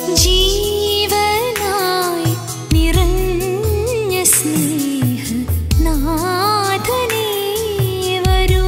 ജീവനായി നിറഞ്ഞ സ്നേഹ നാഥനേ വരൂ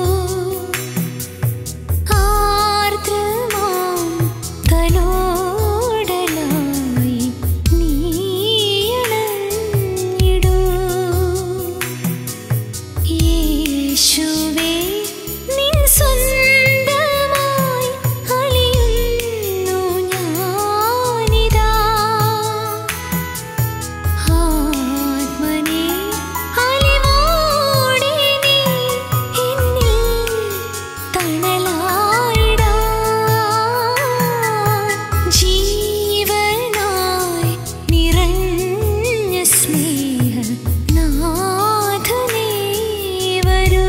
ആർദ്രമാം തലോടലായി നീയണഞ്ഞിടൂ യേശുവേ നിൻ സ്വന്തമായി അലിയുന്നു ഞാനിതാ ആത്മനേ അലിവോടെ നീ എന്നിൽ തണലായിടാൻ ജീവനായി നിറഞ്ഞ സ്നേഹ നാഥനേ വരൂ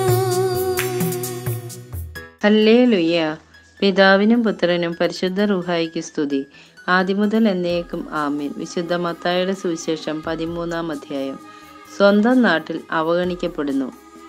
ഹല്ലേലൂയ പിതാവിനും പുത്രനും പരിശുദ്ധ റുഹായിക്ക് സ്തുതി ആദിമുതൽ എന്നേക്കും ആമീൻ വിശുദ്ധ മത്തായുടെ സുവിശേഷം പതിമൂന്നാം അധ്യായം സ്വന്തം നാട്ടിൽ അവഗണിക്കപ്പെടുന്നു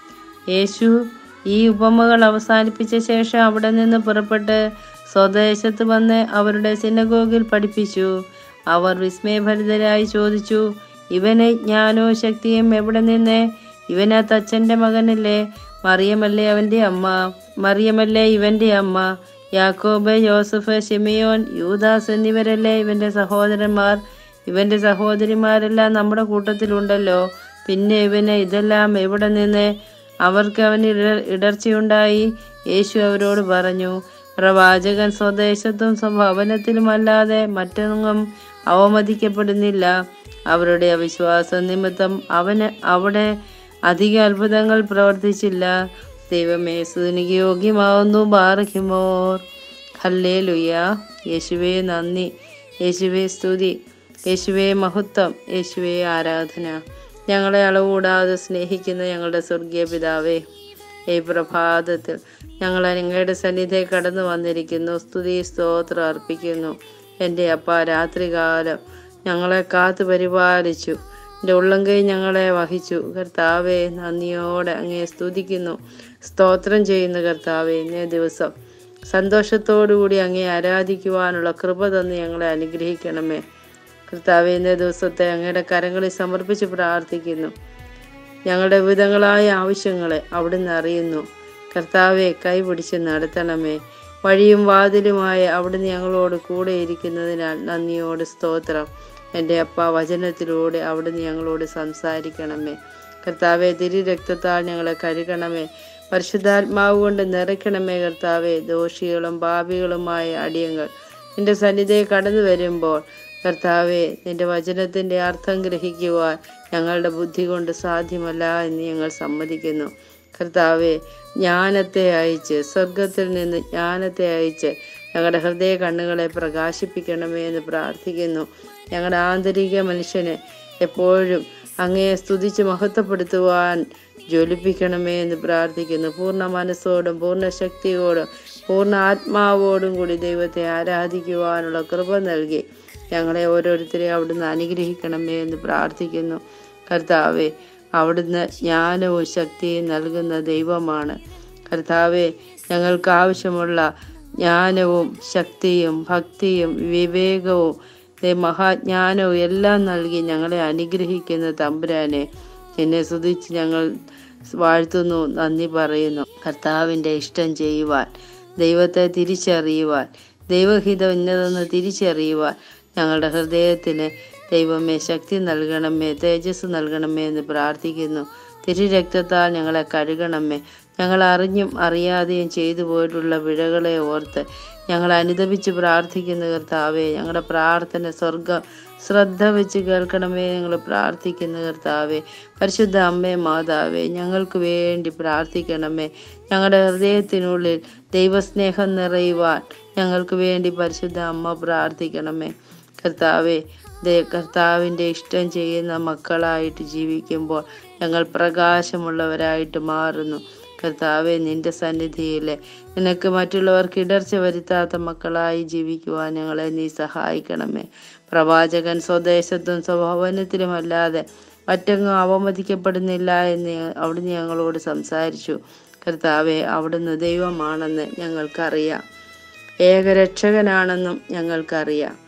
യേശു ഈ ഉപമകൾ അവസാനിപ്പിച്ച ശേഷം അവിടെ നിന്ന് പുറപ്പെട്ട് സ്വദേശത്ത് വന്ന് അവരുടെ സിനഗോഗിൽ പഠിപ്പിച്ചു അവർ വിസ്മയഭരിതരായി ചോദിച്ചു ഇവന് ജ്ഞാനവും ശക്തിയും എവിടെ നിന്ന് ഇവനാ തച്ചന്റെ മകനല്ലേ മറിയമല്ലേ അവന്റെ അമ്മ മറിയമല്ലേ ഇവന്റെ അമ്മ യാക്കോബ് യോസഫ് ഷിമിയോൻ യൂദാസ് എന്നിവരല്ലേ ഇവന്റെ സഹോദരന്മാർ ഇവന്റെ സഹോദരിമാരെല്ലാം നമ്മുടെ കൂട്ടത്തിലുണ്ടല്ലോ പിന്നെ ഇവന് ഇതെല്ലാം എവിടെ നിന്ന് അവർക്ക് അവന് ഇട- ഇടർച്ചയുണ്ടായി യേശു അവരോട് പറഞ്ഞു പ്രവാചകൻ സ്വദേശത്തും സ്വഭവനത്തിലുമല്ലാതെ മറ്റെങ്ങും അവമതിക്കപ്പെടുന്നില്ല അവരുടെ അവിശ്വാസ നിമിത്തം അവന് അവിടെ അധിക അത്ഭുതങ്ങൾ പ്രവർത്തിച്ചില്ല ദൈവമേ സുനിക്ക് യോഗ്യമാവുന്നു ബാറഹിമോർ ഹല്ലേ ലുയ്യ യേശുവേ നന്ദി യേശുവേ സ്തുതി യേശുവേ മഹത്വം യേശുവേ ആരാധന ഞങ്ങളെ അളവുകൂടാതെ സ്നേഹിക്കുന്ന ഞങ്ങളുടെ സ്വർഗീയ പിതാവേ ഈ പ്രഭാതത്തിൽ ഞങ്ങൾ അങ്ങയുടെ സന്നിധിയെ കടന്നു വന്നിരിക്കുന്നു സ്തുതി സ്തോത്രം അർപ്പിക്കുന്നു എൻ്റെ അപ്പ രാത്രികാലം ഞങ്ങളെ കാത്തു പരിപാലിച്ചു എൻ്റെ ഉള്ളംകൈ ഞങ്ങളെ വഹിച്ചു കർത്താവെ നന്ദിയോടെ അങ്ങേ സ്തുതിക്കുന്നു സ്തോത്രം ചെയ്യുന്ന കർത്താവെ ഇന്നേ ദിവസം സന്തോഷത്തോടുകൂടി അങ്ങേ ആരാധിക്കുവാനുള്ള കൃപ തന്ന് ഞങ്ങളെ അനുഗ്രഹിക്കണമേ കർത്താവെ ഇന്നേ ദിവസത്തെ അങ്ങയുടെ കരങ്ങളിൽ സമർപ്പിച്ച് പ്രാർത്ഥിക്കുന്നു ഞങ്ങളുടെ വിധങ്ങളായ ആവശ്യങ്ങളെ അവിടുന്ന് അറിയുന്നു കർത്താവെ കൈപിടിച്ച് നടത്തണമേ വഴിയും വാതിലുമായ അവിടുന്ന് ഞങ്ങളോട് കൂടെ ഇരിക്കുന്നതിനാൽ നന്ദിയോട് സ്തോത്രം എൻ്റെ അപ്പ വചനത്തിലൂടെ അവിടുന്ന് ഞങ്ങളോട് സംസാരിക്കണമേ കർത്താവെ തിരി രക്തത്താൽ ഞങ്ങളെ കരുകണമേ പരിശുദ്ധാത്മാവ് കൊണ്ട് നിറയ്ക്കണമേ കർത്താവെ ദോഷികളും പാപികളുമായ അടിയങ്ങൾ നിന്റെ സന്നിധിയെ കടന്നു വരുമ്പോൾ കർത്താവെ നിന്റെ വചനത്തിന്റെ അർത്ഥം ഗ്രഹിക്കുവാൻ ഞങ്ങളുടെ ബുദ്ധി കൊണ്ട് സാധ്യമല്ല എന്ന് ഞങ്ങൾ സമ്മതിക്കുന്നു കർത്താവെ ജ്ഞാനത്തെ അയച്ച് സ്വർഗത്തിൽ നിന്ന് ജ്ഞാനത്തെ അയച്ച് ഞങ്ങളുടെ ഹൃദയ കണ്ണുകളെ പ്രകാശിപ്പിക്കണമേ എന്ന് പ്രാർത്ഥിക്കുന്നു ഞങ്ങളുടെ ആന്തരിക മനുഷ്യനെ എപ്പോഴും അങ്ങയെ സ്തുതിച്ച് മഹത്വപ്പെടുത്തുവാൻ ജ്വലിപ്പിക്കണമേ എന്ന് പ്രാർത്ഥിക്കുന്നു പൂർണ്ണ മനസ്സോടും പൂർണ്ണ ശക്തിയോടും പൂർണ്ണ ആത്മാവോടും കൂടി ദൈവത്തെ ആരാധിക്കുവാനുള്ള കൃപ നൽകി ഞങ്ങളെ ഓരോരുത്തരെയും അവിടുന്ന് അനുഗ്രഹിക്കണമേ എന്ന് പ്രാർത്ഥിക്കുന്നു കർത്താവെ അവിടുന്ന് ജ്ഞാനവും ശക്തിയും നൽകുന്ന ദൈവമാണ് കർത്താവെ ഞങ്ങൾക്ക് ആവശ്യമുള്ള ജ്ഞാനവും ശക്തിയും ഭക്തിയും വിവേകവും ദേ മഹാജ്ഞാനവും എല്ലാം നൽകി ഞങ്ങളെ അനുഗ്രഹിക്കുന്ന തമ്പുരാനെ എന്നെ സ്തുതിച്ച് ഞങ്ങൾ വാഴ്ത്തുന്നു നന്ദി പറയുന്നു കർത്താവിൻ്റെ ഇഷ്ടം ചെയ്യുവാൻ ദൈവത്തെ തിരിച്ചറിയുവാൻ ദൈവഹിതം ഇന്നതെന്ന് തിരിച്ചറിയുവാൻ ഞങ്ങളുടെ ഹൃദയത്തിന് ദൈവമേ ശക്തി നൽകണമേ തേജസ് നൽകണമേ എന്ന് പ്രാർത്ഥിക്കുന്നു തിരു രക്തത്താൽ ഞങ്ങളെ കഴുകണമേ ഞങ്ങൾ അറിഞ്ഞും അറിയാതെയും ചെയ്തു പോയിട്ടുള്ള പിഴകളെ ഓർത്ത് ഞങ്ങൾ അനുദപിച്ച് പ്രാർത്ഥിക്കുന്ന കർത്താവേ ഞങ്ങളുടെ പ്രാർത്ഥന സ്വർഗം ശ്രദ്ധ വെച്ച് കേൾക്കണമേ ഞങ്ങൾ പ്രാർത്ഥിക്കുന്ന കർത്താവേ പരിശുദ്ധ അമ്മേ മാതാവേ ഞങ്ങൾക്ക് വേണ്ടി പ്രാർത്ഥിക്കണമേ ഞങ്ങളുടെ ഹൃദയത്തിനുള്ളിൽ ദൈവസ്നേഹം നിറയുവാൻ ഞങ്ങൾക്ക് വേണ്ടി പരിശുദ്ധ അമ്മ പ്രാർത്ഥിക്കണമേ കർത്താവെ ദേ കർത്താവിൻ്റെ ഇഷ്ടം ചെയ്യുന്ന മക്കളായിട്ട് ജീവിക്കുമ്പോൾ ഞങ്ങൾ പ്രകാശമുള്ളവരായിട്ട് മാറുന്നു കർത്താവെ നിന്റെ സന്നിധിയിൽ നിനക്ക് മറ്റുള്ളവർക്ക് ഇടർച്ച വരുത്താത്ത മക്കളായി ജീവിക്കുവാൻ ഞങ്ങളെ നീ സഹായിക്കണമേ പ്രവാചകൻ സ്വദേശത്തും സ്വഭവനത്തിലുമല്ലാതെ മറ്റെങ്ങും അവമതിക്കപ്പെടുന്നില്ല എന്ന് അവിടുന്ന് ഞങ്ങളോട് സംസാരിച്ചു കർത്താവെ അവിടുന്ന് ദൈവമാണെന്ന് ഞങ്ങൾക്കറിയാം ഏകരക്ഷകനാണെന്നും ഞങ്ങൾക്കറിയാം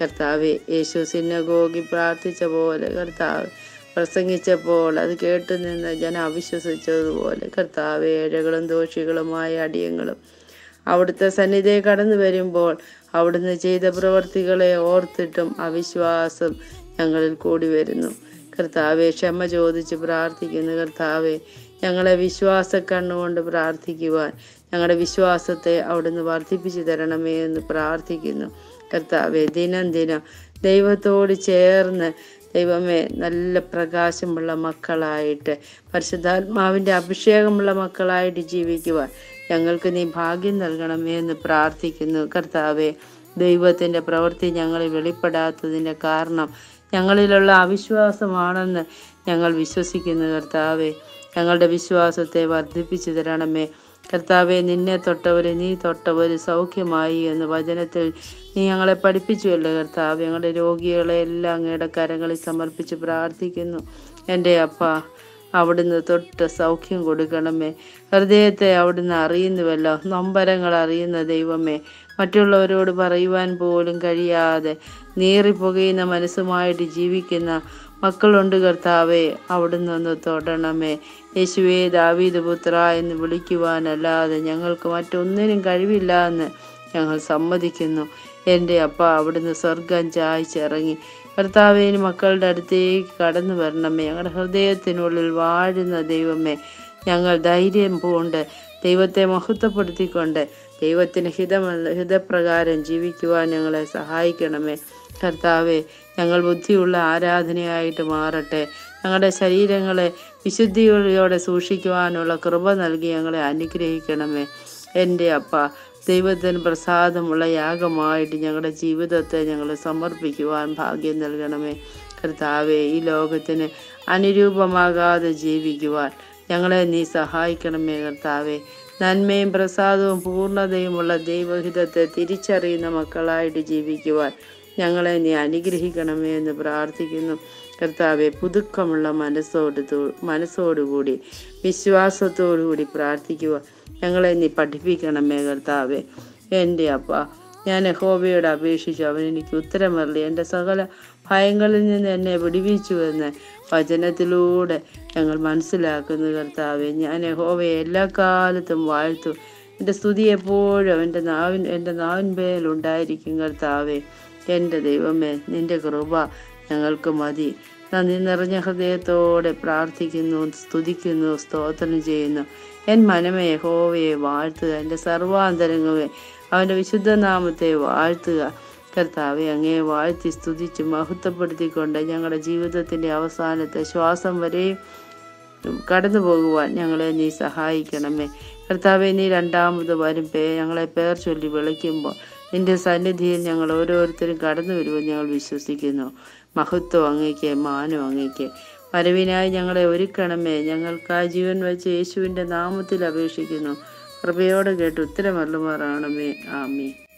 കർത്താവെ യേശു സിന്നഗോഗി പ്രാർത്ഥിച്ച പോലെ കർത്താവ് പ്രസംഗിച്ചപ്പോൾ അത് കേട്ടു നിന്ന് ജനം അവിശ്വസിച്ചതുപോലെ കർത്താവെ ഏഴകളും ദോഷികളുമായ അടിയങ്ങളും അവിടുത്തെ സന്നിധിയെ കടന്നു വരുമ്പോൾ അവിടുന്ന് ചെയ്ത പ്രവർത്തികളെ ഓർത്തിട്ടും അവിശ്വാസം ഞങ്ങളിൽ കൂടി വരുന്നു കർത്താവെ ക്ഷമ ചോദിച്ച് പ്രാർത്ഥിക്കുന്നു കർത്താവെ ഞങ്ങളെ വിശ്വാസ കണ്ണുകൊണ്ട് പ്രാർത്ഥിക്കുവാൻ ഞങ്ങളുടെ വിശ്വാസത്തെ അവിടുന്ന് വർദ്ധിപ്പിച്ചു തരണമേ എന്ന് പ്രാർത്ഥിക്കുന്നു കർത്താവെ ദിനം ദിനം ദൈവത്തോട് ചേർന്ന് ദൈവമേ നല്ല പ്രകാശമുള്ള മക്കളായിട്ട് പരിശുദ്ധാത്മാവിൻ്റെ അഭിഷേകമുള്ള മക്കളായിട്ട് ജീവിക്കുവാൻ ഞങ്ങൾക്ക് നീ ഭാഗ്യം നൽകണമേ എന്ന് പ്രാർത്ഥിക്കുന്നു കർത്താവെ ദൈവത്തിൻ്റെ പ്രവൃത്തി ഞങ്ങളിൽ വെളിപ്പെടാത്തതിൻ്റെ കാരണം ഞങ്ങളിലുള്ള അവിശ്വാസമാണെന്ന് ഞങ്ങൾ വിശ്വസിക്കുന്നു കർത്താവെ ഞങ്ങളുടെ വിശ്വാസത്തെ വർദ്ധിപ്പിച്ചു തരണമേ കർത്താവെ നിന്നെ തൊട്ടവര് നീ തൊട്ടവര് സൗഖ്യമായി എന്ന് വചനത്തിൽ നീ ഞങ്ങളെ പഠിപ്പിച്ചുവല്ലോ കർത്താവ് ഞങ്ങളുടെ രോഗികളെ എല്ലാം അങ്ങയുടെ കരങ്ങളിൽ സമർപ്പിച്ച് പ്രാർത്ഥിക്കുന്നു എൻ്റെ അപ്പ അവിടുന്ന് തൊട്ട് സൗഖ്യം കൊടുക്കണമേ ഹൃദയത്തെ അവിടുന്ന് അറിയുന്നുവല്ലോ നൊമ്പരങ്ങൾ അറിയുന്ന ദൈവമേ മറ്റുള്ളവരോട് പറയുവാൻ പോലും കഴിയാതെ നീറിപ്പുകയുന്ന മനസ്സുമായിട്ട് ജീവിക്കുന്ന മക്കളുണ്ട് കർത്താവേ അവിടുന്ന് ഒന്ന് തൊടണമേ യേശുവേ ദാവീദ് പുത്ര എന്ന് വിളിക്കുവാനല്ലാതെ ഞങ്ങൾക്ക് മറ്റൊന്നിനും കഴിവില്ല എന്ന് ഞങ്ങൾ സമ്മതിക്കുന്നു എൻ്റെ അപ്പ അവിടുന്ന് സ്വർഗം ചായ്ച്ചിറങ്ങി കർത്താവേന് മക്കളുടെ അടുത്തേക്ക് കടന്നു വരണമേ ഞങ്ങളുടെ ഹൃദയത്തിനുള്ളിൽ വാഴുന്ന ദൈവമേ ഞങ്ങൾ ധൈര്യം പൂണ്ട് ദൈവത്തെ മഹത്വപ്പെടുത്തിക്കൊണ്ട് ദൈവത്തിന് ഹിതമുള്ള ഹിതപ്രകാരം ജീവിക്കുവാൻ ഞങ്ങളെ സഹായിക്കണമേ കർത്താവെ ഞങ്ങൾ ബുദ്ധിയുള്ള ആരാധനയായിട്ട് മാറട്ടെ ഞങ്ങളുടെ ശരീരങ്ങളെ വിശുദ്ധിയോടെ സൂക്ഷിക്കുവാനുള്ള കൃപ നൽകി ഞങ്ങളെ അനുഗ്രഹിക്കണമേ എൻ്റെ അപ്പ ദൈവത്തിന് പ്രസാദമുള്ള യാഗമായിട്ട് ഞങ്ങളുടെ ജീവിതത്തെ ഞങ്ങൾ സമർപ്പിക്കുവാൻ ഭാഗ്യം നൽകണമേ കർത്താവെ ഈ ലോകത്തിന് അനുരൂപമാകാതെ ജീവിക്കുവാൻ ഞങ്ങളെ നീ സഹായിക്കണമേ കർത്താവെ നന്മയും പ്രസാദവും പൂർണ്ണതയുമുള്ള ദൈവഹിതത്തെ തിരിച്ചറിയുന്ന മക്കളായിട്ട് ജീവിക്കുവാൻ ഞങ്ങളെ നീ അനുഗ്രഹിക്കണമേ എന്ന് പ്രാർത്ഥിക്കുന്നു കർത്താവെ പുതുക്കമുള്ള മനസ്സോട് മനസ്സോടുകൂടി വിശ്വാസത്തോടുകൂടി പ്രാർത്ഥിക്കുക ഞങ്ങളെ നീ പഠിപ്പിക്കണമേ കർത്താവെ എൻ്റെ അപ്പ ഞാൻ യഹോവയോട് അപേക്ഷിച്ചു അവൻ എനിക്ക് ഉത്തരമരളി എൻ്റെ സകല ഭയങ്ങളിൽ നിന്ന് എന്നെ വിടുവിച്ചുവെന്ന് വചനത്തിലൂടെ ഞങ്ങൾ മനസ്സിലാക്കുന്നു കർത്താവെ ഞാൻ യഹോവയെ എല്ലാ കാലത്തും വാഴ്ത്തും എൻ്റെ സ്തുതി എപ്പോഴും എൻ്റെ നാവിൻ എൻ്റെ നാവിൻപേലുണ്ടായിരിക്കും കർത്താവെ എൻ്റെ ദൈവമേ നിൻ്റെ കൃപ ഞങ്ങൾക്ക് മതി നന്ദി നിറഞ്ഞ ഹൃദയത്തോടെ പ്രാർത്ഥിക്കുന്നു സ്തുതിക്കുന്നു സ്തോത്രം ചെയ്യുന്നു എൻ മനമേ യഹോവയെ വാഴ്ത്തുക എൻ്റെ സർവാന്തരംഗമേ അവൻ്റെ വിശുദ്ധ നാമത്തെ വാഴ്ത്തുക കർത്താവെ അങ്ങേ വാഴ്ത്തി സ്തുതിച്ച് മഹത്വപ്പെടുത്തിക്കൊണ്ട് ഞങ്ങളുടെ ജീവിതത്തിൻ്റെ അവസാനത്തെ ശ്വാസം വരെയും കടന്നു പോകുവാൻ ഞങ്ങളെ നീ സഹായിക്കണമേ കർത്താവെ നീ രണ്ടാമത് വരും പേ ഞങ്ങളെ പേർ ചൊല്ലി വിളിക്കുമ്പോൾ നിന്റെ സന്നിധിയിൽ ഞങ്ങൾ ഓരോരുത്തരും കടന്നു വരുമെന്ന് ഞങ്ങൾ വിശ്വസിക്കുന്നു മഹത്വം അങ്ങയ്ക്ക് മാനം അങ്ങയ്ക്ക് വരവിനായി ഞങ്ങളെ ഒരുക്കണമേ ഞങ്ങൾക്കായി ജീവൻ വെച്ച് യേശുവിൻ്റെ നാമത്തിൽ അപേക്ഷിക്കുന്നു കൃപയോടെ കേട്ട് ഉത്തരമല്ലുമാറാണമേ ആമേ